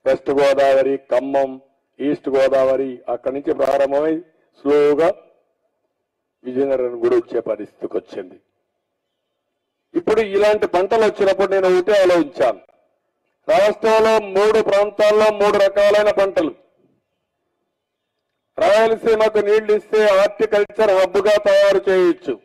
west Godavari Khammam east Godavari అక్కడి నుంచి ప్రారంభమై స్లోగా విజయనగరం కూడా వచ్చే పరిస్థితికి వచ్చింది ఇప్పుడు ఇలాంటి పంటలు వచ్చినప్పుడు నేను ఒకటే ఆలోచించాను రాష్ట్రంలో మూడు ప్రాంతాల్లో మూడు రకాలైన పంటలు రాయలసీమకు నీళ్లు ఇస్తే హార్టికల్చర్ హబ్బుగా తయారు చేయొచ్చు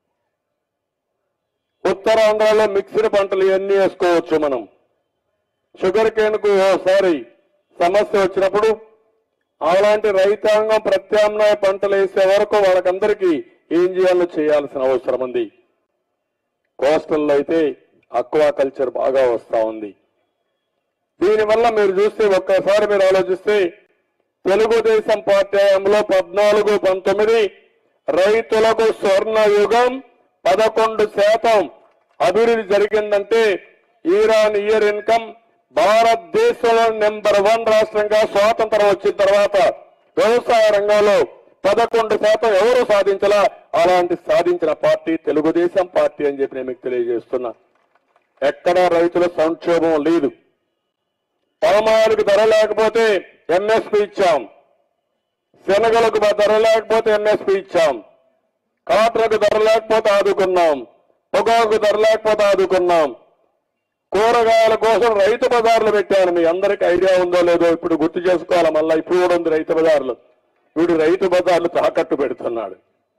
ఉత్తరాంధ్రలో మిక్స్డ్ పంటలు ఇవన్నీ వేసుకోవచ్చు మనం షుగర్ కేన్ కు ఓసారి సమస్య వచ్చినప్పుడు అలాంటి రైతాంగం ప్రత్యామ్నాయ పంటలు వేసే వరకు వాళ్ళకందరికీ ఏం చేయాలో చేయాల్సిన అవసరం ఉంది కోస్టల్లో అయితే అక్వా కల్చర్ బాగా వస్తా ఉంది దీనివల్ల మీరు చూస్తే ఒక్కసారి మీరు ఆలోచిస్తే తెలుగుదేశం పార్టీ హయాంలో పద్నాలుగు పంతొమ్మిది రైతులకు స్వర్ణ యుగం పదకొండు శాతం అభివృద్ధి జరిగిందంటే ఇరాన్ ఇయర్ ఇన్కమ్ భారతదేశంలో నెంబర్ వన్ రాష్ట్రంగా స్వాతంత్రం వచ్చిన తర్వాత వ్యవసాయ రంగంలో పదకొండు శాతం ఎవరు సాధించలా అలాంటి సాధించిన పార్టీ తెలుగుదేశం పార్టీ అని చెప్పి నేను మీకు తెలియజేస్తున్నా ఎక్కడా రైతుల సంక్షోభం లేదు పామాయిల్కి ధర లేకపోతే ఎంఎస్పి ఇచ్చాం శనగలకు ధర లేకపోతే ఎంఎస్పి ఇచ్చాం కాటలకు ధర లేకపోతే ఆదుకున్నాం పొగాకు ధర లేకపోతే ఆదుకున్నాం కూరగాయల కోసం రైతు బజార్లు పెట్టాను మీ అందరికి ఐడియా ఉందో లేదో ఇప్పుడు గుర్తు చేసుకోవాలి మళ్ళీ ఇప్పుడు కూడా ఉంది రైతు బజార్లు వీడు రైతు బజార్లు తాకట్టు పెడుతున్నాడు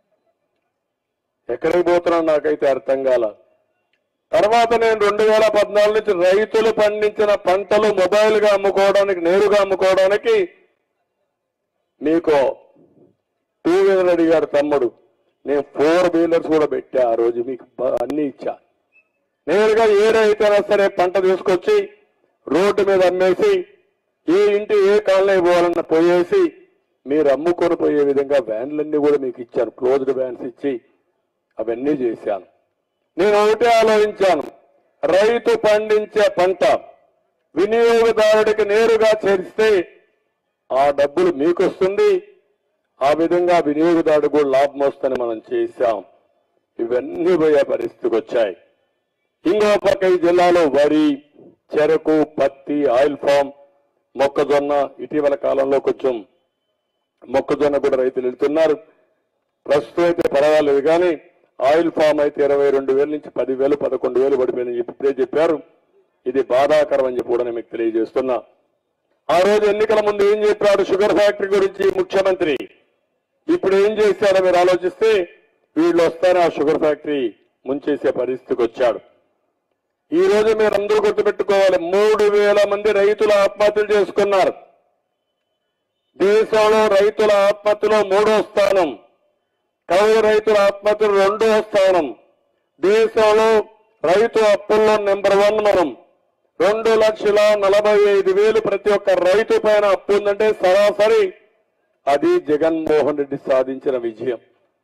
ఎక్కడికి పోతున్నాడు నాకైతే అర్థం కాల తర్వాత నేను రెండు వేల పద్నాలుగు నుంచి రైతులు పండించిన పంటలు మొబైల్ గా అమ్ముకోవడానికి నేరుగా అమ్ముకోవడానికి మీకు టూ వీలర్ అడిగాడు తమ్ముడు నేను ఫోర్ వీలర్స్ కూడా పెట్టా ఆ రోజు మీకు బ- అన్ని ఇచ్చా నేరుగా ఏ రైతైనా సరే పంట తీసుకొచ్చి రోడ్డు మీద అమ్మేసి ఏ ఇంటి ఏ కాలనీ పోవాలన్న పోయేసి మీరు అమ్ముకొని పోయే విధంగా వ్యాన్లన్నీ కూడా మీకు ఇచ్చాను క్లోజ్డ్ వ్యాన్స్ ఇచ్చి అవన్నీ చేశాను నేను ఒకటే ఆలోచించాను రైతు పండించే పంట వినియోగదారుడికి నేరుగా చేరిస్తే ఆ డబ్బులు మీకు వస్తుంది ఆ విధంగా వినియోగదారుడు కూడా లాభం వస్తుందని మనం చేశాం ఇవన్నీ పోయే పరిస్థితికి వచ్చాయి ఇంకో పక్క ఈ జిల్లాలో వరి చెరకు పత్తి ఆయిల్ ఫామ్ మొక్కజొన్న ఇటీవల కాలంలో కొంచెం మొక్కజొన్న కూడా రైతులు వెళ్తున్నారు ప్రస్తుతం అయితే పర్వాలేదు కానీ ఆయిల్ ఫామ్ అయితే ఇరవై రెండు వేల నుంచి పదివేలు పదకొండు వేలు పడిపోయిందని చెప్పి ఇప్పుడే చెప్పారు ఇది బాధాకరం అని చెప్పి కూడా నేను మీకు తెలియజేస్తున్నా ఆ రోజు ఎన్నికల ముందు ఏం చెప్పాడు షుగర్ ఫ్యాక్టరీ గురించి ముఖ్యమంత్రి ఇప్పుడు ఏం చేశారో మీరు ఆలోచిస్తే వీళ్ళు వస్తారు ఆ షుగర్ ఫ్యాక్టరీ ముంచేసే పరిస్థితికి వచ్చాడు ఈ రోజు మీరు అందరూ గుర్తుపెట్టుకోవాలి మూడు వేల మంది రైతులు ఆత్మహత్యలు చేసుకున్నారు దేశంలో రైతుల ఆత్మహత్యలో మూడో స్థానం కౌలు రైతుల ఆత్మహత్యలు రెండో స్థానం దేశంలో రైతు అప్పుల్లో నెంబర్ వన్ మనం రెండు లక్షల నలభై ఐదు వేలు ప్రతి ఒక్క రైతు పైన అప్పు ఉందంటే సరాసరి అది జగన్మోహన్ రెడ్డి సాధించిన విజయం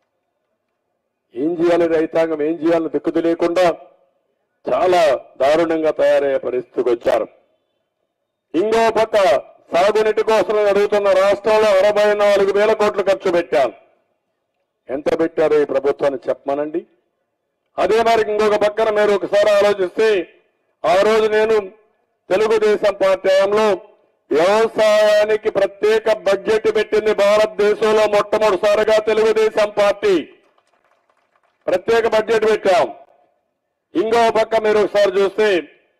ఏం చేయాలి రైతాంగం ఏం చేయాలని దిక్కుదు లేకుండా చాలా దారుణంగా తయారయ్యే పరిస్థితికి వచ్చారు ఇంకో పక్క సాగునీటి కోసం అడుగుతున్న రాష్ట్రంలో అరవై నాలుగు వేల కోట్లు ఖర్చు పెట్టారు ఎంత పెట్టారో ఈ ప్రభుత్వాన్ని చెప్పమనండి అదే మరి ఇంకొక పక్కన మీరు ఒకసారి ఆలోచిస్తే ఆ రోజు నేను తెలుగుదేశం పార్టీ హయాంలో వ్యవసాయానికి ప్రత్యేక బడ్జెట్ పెట్టింది భారతదేశంలో మొట్టమొదటిసారిగా తెలుగుదేశం పార్టీ ప్రత్యేక బడ్జెట్ పెట్టాం ఇంకో పక్క మీరు ఒకసారి చూస్తే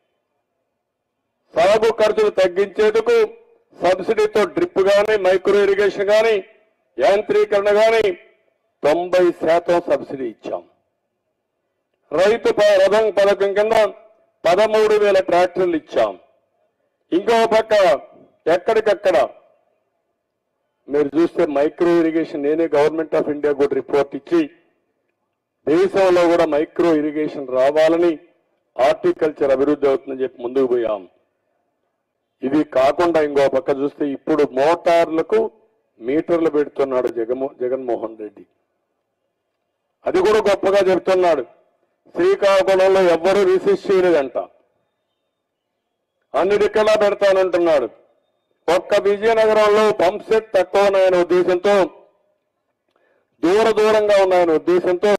సాగు ఖర్చులు తగ్గించేందుకు సబ్సిడీతో డ్రిప్ గాని మైక్రో ఇరిగేషన్ గాని యాంత్రీకరణ గాని తొంభై శాతం సబ్సిడీ ఇచ్చాం రైతు ప- రథం పథకం కింద పదమూడు వేల ట్రాక్టర్లు ఇచ్చాం ఇంకో పక్క ఎక్కడికక్కడ మీరు చూస్తే మైక్రో ఇరిగేషన్ నేనే గవర్నమెంట్ ఆఫ్ ఇండియా కూడా రిపోర్ట్ ఇచ్చి దేశంలో కూడా మైక్రో ఇరిగేషన్ రావాలని హార్టికల్చర్ అభివృద్ధి అవుతుందని చెప్పి ముందుకు పోయాం ఇది కాకుండా ఇంకో పక్క చూస్తే ఇప్పుడు మోటార్లకు మీటర్లు పెడుతున్నాడు జగన్మో జగన్మోహన్ రెడ్డి అది కూడా గొప్పగా చెప్తున్నాడు శ్రీకాకుళంలో ఎవ్వరూ రిసిస్ట్ చేయలేదంట అన్నిటికలా పెడతానంటున్నాడు ఒక్క విజయనగరంలో పంప్ సెట్ తక్కువ ఉన్నాయనే ఉద్దేశంతో దూర దూరంగా ఉన్నాయనే ఉద్దేశంతో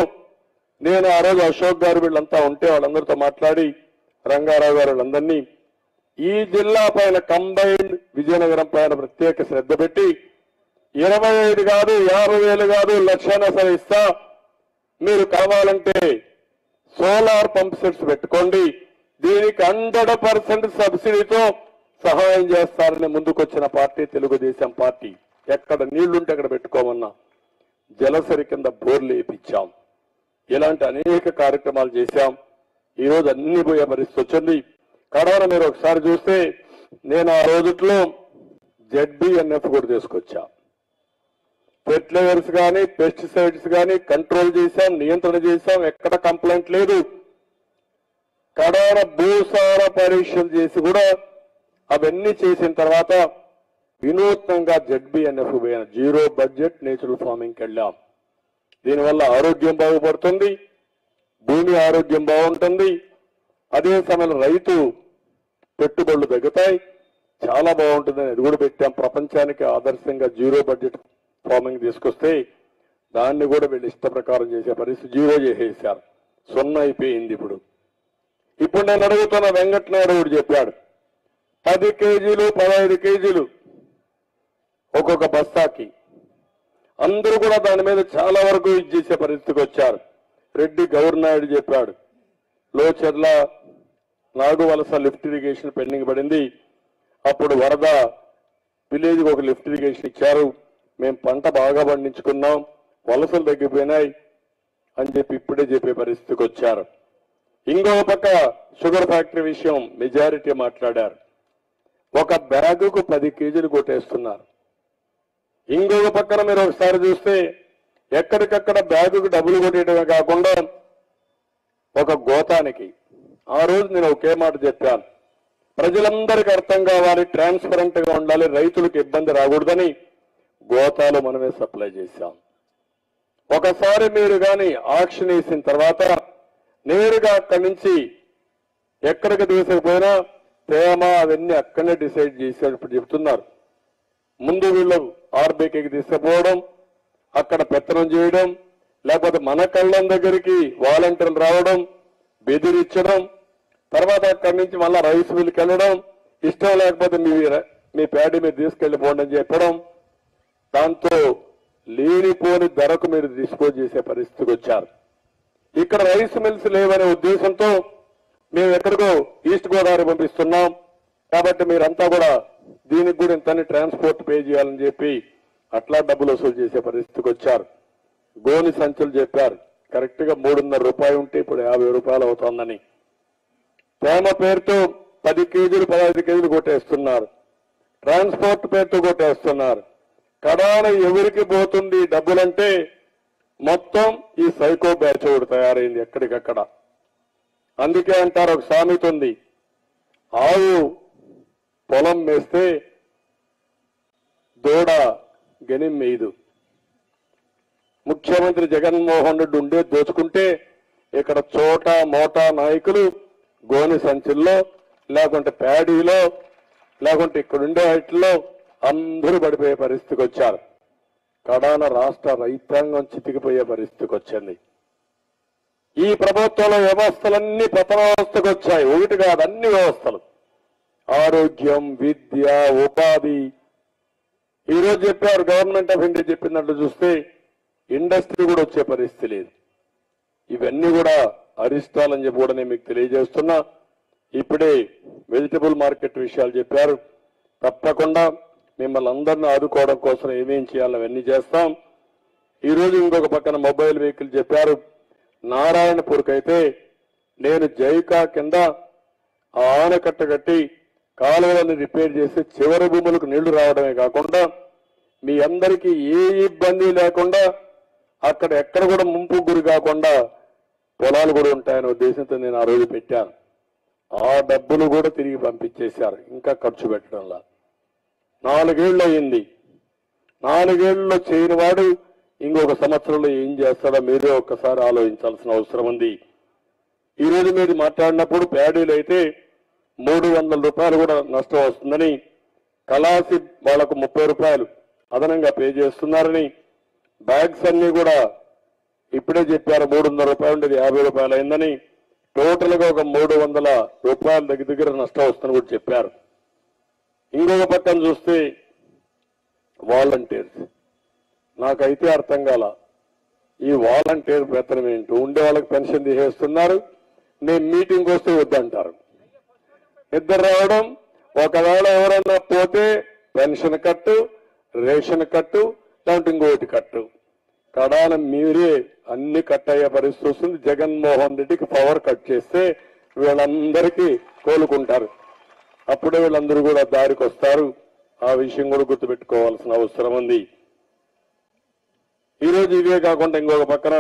నేను ఆ రోజు అశోక్ గారు వీళ్ళంతా ఉంటే వాళ్ళందరితో మాట్లాడి రంగారావు గారు వీళ్ళందరినీ ఈ జిల్లా పైన కంబైన్డ్ విజయనగరం పైన ప్రత్యేక శ్రద్ధ పెట్టి ఇరవై ఐదు కాదు యాభై వేలు కాదు లక్షణ సరే ఇస్తా మీరు కావాలంటే సోలార్ పంప్ సెట్స్ పెట్టుకోండి దీనికి హండ్రెడ్ పర్సెంట్ సబ్సిడీతో సహాయం చేస్తారని ముందుకొచ్చిన పార్టీ తెలుగుదేశం పార్టీ ఎక్కడ నీళ్లుంటే అక్కడ పెట్టుకోమన్నా జలసరి కింద బోర్లు వేయించాం ఇలాంటి అనేక కార్యక్రమాలు చేశాం ఈ రోజు అన్ని పోయే పరిస్థితి వచ్చింది కడవర మీరు ఒకసారి చూస్తే నేను ఆ రోజుట్లో జెడ్బిఎన్ఎఫ్ కూడా తీసుకొచ్చా ఫెర్టిలైజర్స్ కానీ పెస్టిసైడ్స్ కానీ కంట్రోల్ చేశాం నియంత్రణ చేశాం ఎక్కడ కంప్లైంట్ లేదు కడాన భూసార పరీక్షలు చేసి కూడా అవన్నీ చేసిన తర్వాత వినూత్నంగా జెడ్బిఎన్ఎఫ్ పోయిన జీరో బడ్జెట్ నేచురల్ ఫార్మింగ్కి వెళ్ళాం దీనివల్ల ఆరోగ్యం బాగుపడుతుంది భూమి ఆరోగ్యం బాగుంటుంది అదే సమయంలో రైతు పెట్టుబడులు తగ్గుతాయి చాలా బాగుంటుందని అది కూడా పెట్టాం ప్రపంచానికి ఆదర్శంగా జీరో బడ్జెట్ ఫార్మింగ్ తీసుకొస్తే దాన్ని కూడా వీళ్ళు ఇష్ట ప్రకారం చేసే పరిస్థితి జీరో చేసేసారు సున్నా అయిపోయింది ఇప్పుడు ఇప్పుడు నేను అడుగుతున్న వెంకటనాయుడు కూడా చెప్పాడు పది కేజీలు పదహైదు కేజీలు ఒక్కొక్క బస్తాకి అందరూ కూడా దాని మీద చాలా వరకు ఇది చేసే పరిస్థితికి వచ్చారు రెడ్డి గౌరనాయుడు చెప్పాడు Locharla Naguvalasa lift irrigation pending పడింది అప్పుడు వరద విలేజ్ ఒక లిఫ్ట్ ఇరిగేషన్ ఇచ్చారు మేము పంట బాగా పండించుకున్నాం వలసలు తగ్గిపోయినాయి అని చెప్పి ఇప్పుడే చెప్పే పరిస్థితికి వచ్చారు ఇంకో పక్క షుగర్ ఫ్యాక్టరీ విషయం మెజారిటీ మాట్లాడారు ఒక బ్యాగుకు పది కేజీలు కొట్టేస్తున్నారు ఇంకొక పక్కన మీరు ఒకసారి చూస్తే ఎక్కడికక్కడ బ్యాగుకు డబ్బులు కొట్టేయడమే కాకుండా ఒక గోతానికి ఆ రోజు నేను ఒకే మాట చెప్పాను ప్రజలందరికీ అర్థం కావాలి ట్రాన్స్పరెంట్ గా ఉండాలి రైతులకు ఇబ్బంది రాకూడదని గోతాలు మనమే సప్లై చేశాం ఒకసారి మీరు కానీ ఆక్షన్ వేసిన తర్వాత నేరుగా అక్కడి నుంచి ఎక్కడికి తీసుకుపోయినా తేమ అవన్నీ అక్కడనే డిసైడ్ చేశారు ఇప్పుడు చెప్తున్నారు ముందు వీళ్ళు ఆర్బీకేకి తీసుకుపోవడం అక్కడ పెత్తనం చేయడం లేకపోతే మన కళ్ళం దగ్గరికి వాలంటీర్లు రావడం బెదిరించడం తర్వాత అక్కడి నుంచి మళ్ళా రైస్ మిల్కి వెళ్ళడం ఇష్టం లేకపోతే మీ మీ ప్యాడీ మీరు తీసుకెళ్లిపోండి అని చెప్పడం దాంతో లేనిపోని ధరకు మీరు డిస్పోజ్ చేసే పరిస్థితికి వచ్చారు ఇక్కడ రైస్ మిల్స్ లేవనే ఉద్దేశంతో మేము ఎక్కడికో ఈస్ట్ గోదావరి పంపిస్తున్నాం కాబట్టి మీరంతా కూడా దీనికి కూడా ఇంతని ట్రాన్స్పోర్ట్ పే చేయాలని చెప్పి అట్లా డబ్బులు వసూలు చేసే పరిస్థితికి వచ్చారు గోని సంచులు చెప్పారు కరెక్ట్ గా మూడున్నర రూపాయలు ఉంటే ఇప్పుడు యాభై రూపాయలు అవుతోందని తేమ పేరుతో పది కేజీలు పదహైదు కేజీలు కొట్టేస్తున్నారు ట్రాన్స్పోర్ట్ పేరుతో కొట్టేస్తున్నారు కడాన ఎవరికి పోతుంది ఈ డబ్బులంటే మొత్తం ఈ సైకో బ్యాచ్ ఒకటి తయారైంది ఎక్కడికక్కడ అందుకే అంటారు ఒక సామెత ఉంది ఆవు పొలం వేస్తే దూడ గని మేయదు ముఖ్యమంత్రి జగన్మోహన్ రెడ్డి ఉండే దోచుకుంటే ఇక్కడ చోట మోటా నాయకులు గోని సంచుల్లో లేకుంటే ప్యాడీలో లేకుంటే ఇక్కడ ఉండే వాటిలో అందరూ పడిపోయే పరిస్థితికి వచ్చారు కడాన రాష్ట్ర రైతాంగం చితికిపోయే పరిస్థితికి వచ్చింది ఈ ప్రభుత్వంలో వ్యవస్థలన్నీ పతనావస్థకు వచ్చాయి ఒకటి కాదు అన్ని వ్యవస్థలు ఆరోగ్యం విద్య ఉపాధి ఈ రోజు చెప్పారు గవర్నమెంట్ ఆఫ్ ఇండియా చెప్పినట్లు చూస్తే ఇండస్ట్రీ కూడా వచ్చే పరిస్థితి లేదు ఇవన్నీ కూడా అరిష్టాలని చెప్పి కూడా నేను మీకు తెలియజేస్తున్నా ఇప్పుడే వెజిటబుల్ మార్కెట్ విషయాలు చెప్పారు తప్పకుండా మిమ్మల్ని అందరినీ ఆదుకోవడం కోసం ఏమేం చేయాలో అవన్నీ చేస్తాం ఈ రోజు ఇంకొక పక్కన మొబైల్ వెహికల్ చెప్పారు నారాయణపూర్కి అయితే నేను జైకా కింద ఆ ఆనకట్ట కట్టి కాలువలను రిపేర్ చేసి చివరి భూములకు నీళ్లు రావడమే కాకుండా మీ అందరికీ ఏ ఇబ్బంది లేకుండా అక్కడ ఎక్కడ కూడా ముంపు గురి కాకుండా పొలాలు కూడా ఉంటాయనే ఉద్దేశంతో నేను ఆ రోజు పెట్టాను ఆ డబ్బులు కూడా తిరిగి పంపించేశారు ఇంకా ఖర్చు పెట్టడంలా నాలుగేళ్లు అయింది నాలుగేళ్లలో చేయని వాడు ఇంకొక సంవత్సరంలో ఏం చేస్తాడో మీరే ఒక్కసారి ఆలోచించాల్సిన అవసరం ఉంది ఈ రోజు మీరు మాట్లాడినప్పుడు ప్యాడీలు అయితే మూడు వందల రూపాయలు కూడా నష్టం వస్తుందని కళాసి వాళ్లకు ముప్పై రూపాయలు అదనంగా పే చేస్తున్నారని బ్యాగ్స్ అన్ని కూడా ఇప్పుడే చెప్పారు మూడు వందల రూపాయలు ఉండేది యాభై రూపాయలు అయిందని టోటల్ గా ఒక మూడు వందల రూపాయల దగ్గర దగ్గర నష్టం వస్తుందని కూడా చెప్పారు ఇంకొక పక్కన చూస్తే వాలంటీర్స్ నాకైతే అర్థం కాల ఈ వాలంటీర్ వేతనం ఏంటి ఉండే వాళ్ళకి పెన్షన్ తీసేస్తున్నారు నేను మీటింగ్ వస్తే వద్దంటారు ఇద్దరు రావడం ఒకవేళ ఎవరన్నా పోతే పెన్షన్ కట్టు రేషన్ కట్టు లేదంటే ఇంకోటి కట్టు కడాన మీరే అన్ని కట్ అయ్యే పరిస్థితి వస్తుంది జగన్మోహన్ రెడ్డికి పవర్ కట్ చేస్తే వీళ్ళందరికీ కోలుకుంటారు అప్పుడే వీళ్ళందరూ కూడా దారికి వస్తారు ఆ విషయం కూడా గుర్తుపెట్టుకోవాల్సిన అవసరం ఉంది ఈ రోజు ఇవే కాకుండా ఇంకొక పక్కన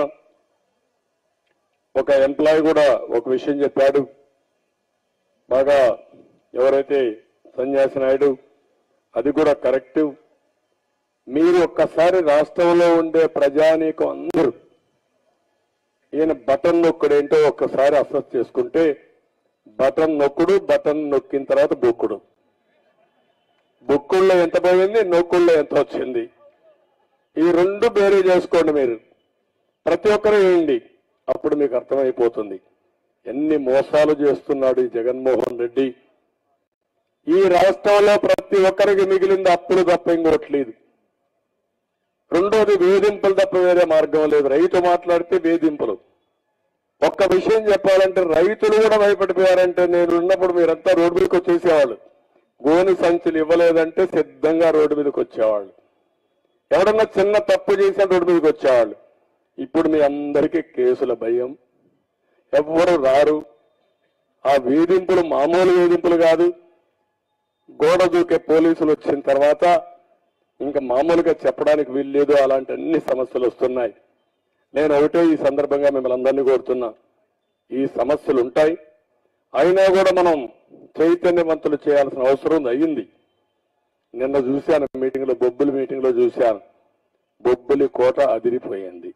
ఒక ఎంప్లాయ్ కూడా ఒక విషయం చెప్పాడు బాగా ఎవరైతే సన్యాసి నాయుడు అది కూడా కరెక్ట్ మీరు ఒక్కసారి రాష్ట్రంలో ఉండే ప్రజానీకం అందరూ ఈయన బటన్ నొక్కుడు ఏంటో ఒక్కసారి అసెస్ చేసుకుంటే బటన్ నొక్కుడు బటన్ నొక్కిన తర్వాత బొక్కుడు బొక్కుల్లో ఎంత పోయింది నొక్కుల్లో ఎంత వచ్చింది ఈ రెండు బేరీ చేసుకోండి మీరు ప్రతి ఒక్కరు వేయండి అప్పుడు మీకు అర్థమైపోతుంది ఎన్ని మోసాలు చేస్తున్నాడు ఈ జగన్మోహన్ రెడ్డి ఈ రాష్ట్రంలో ప్రతి ఒక్కరికి మిగిలింది అప్పులు తప్ప ఇంకోట్లేదు రెండోది వేధింపులు తప్ప వేరే మార్గం లేదు రైతు మాట్లాడితే వేధింపులు ఒక్క విషయం చెప్పాలంటే రైతులు కూడా భయపడిపోయారంటే నేను ఉన్నప్పుడు మీరంతా రోడ్డు మీదకి వచ్చేసేవాళ్ళు గోని సంచులు ఇవ్వలేదంటే సిద్ధంగా రోడ్డు మీదకి వచ్చేవాళ్ళు ఎవడన్నా చిన్న తప్పు చేసిన రోడ్డు మీదకి వచ్చేవాళ్ళు ఇప్పుడు మీ అందరికీ కేసుల భయం ఎవ్వరు రారు ఆ వేధింపులు మామూలు వేధింపులు కాదు గోడ దూకే పోలీసులు వచ్చిన తర్వాత ఇంకా మామూలుగా చెప్పడానికి వీల్లేదు అలాంటి అన్ని సమస్యలు వస్తున్నాయి నేను ఒకటే ఈ సందర్భంగా మిమ్మల్ని అందరినీ కోరుతున్నా ఈ సమస్యలు ఉంటాయి అయినా కూడా మనం చైతన్యవంతులు చేయాల్సిన అవసరం అయ్యింది నిన్న చూశాను మీటింగ్ లో బొబ్బులి మీటింగ్ లో చూశాను బొబ్బులి కోట అదిరిపోయింది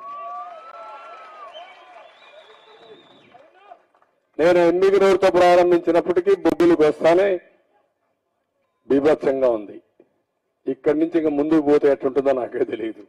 నేను ఎనిమిది రోజులతో ప్రారంభించినప్పటికీ బొబ్బులకు వస్తానే బీభత్సంగా ఉంది ఇక్కడి నుంచి ఇంకా ముందుకు పోతే ఎట్లుంటుందో నాకే తెలియదు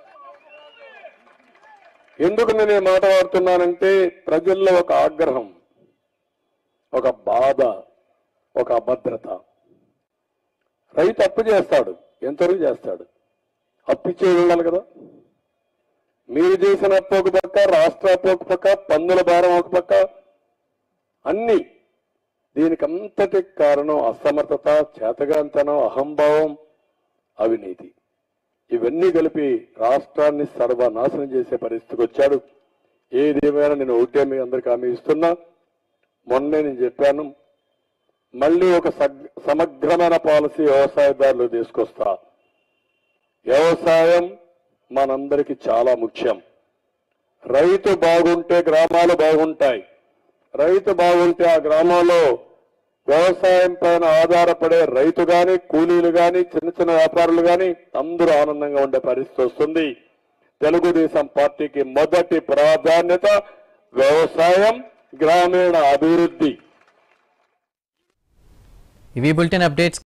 ఎందుకు నేను ఈ మాట వాడుతున్నానంటే ప్రజల్లో ఒక ఆగ్రహం ఒక బాధ ఒక అభద్రత రైతు అప్పు చేస్తాడు ఎంతవరకు చేస్తాడు అప్పు ఇచ్చేది ఉండాలి కదా మీరు చేసిన అప్పు ఒక పక్క రాష్ట్ర అప్పు ఒక పక్క పన్నుల భారం ఒక పక్క అన్ని దీనికి అంతటి కారణం అసమర్థత చేతగాంతనం అహంభావం అవినీతి ఇవన్నీ కలిపి రాష్ట్రాన్ని సర్వనాశనం చేసే పరిస్థితికి వచ్చాడు ఏదేమైనా నేను ఒకటే మీ అందరికి హామీ ఇస్తున్నా మొన్నే నేను చెప్పాను మళ్ళీ ఒక సగ్- సమగ్రమైన పాలసీ వ్యవసాయదారులు తీసుకొస్తా వ్యవసాయం మనందరికీ చాలా ముఖ్యం రైతు బాగుంటే గ్రామాలు బాగుంటాయి రైతు బాగుంటే ఆ గ్రామంలో వ్యవసాయం పైన ఆధారపడే రైతు గాని కూలీలు గాని చిన్న చిన్న వ్యాపారులు గాని అందరూ ఆనందంగా ఉండే పరిస్థితి వస్తుంది తెలుగుదేశం పార్టీకి మొదటి ప్రాధాన్యత వ్యవసాయం గ్రామీణ అభివృద్ధి ఇవి బులెటిన్ అప్డేట్స్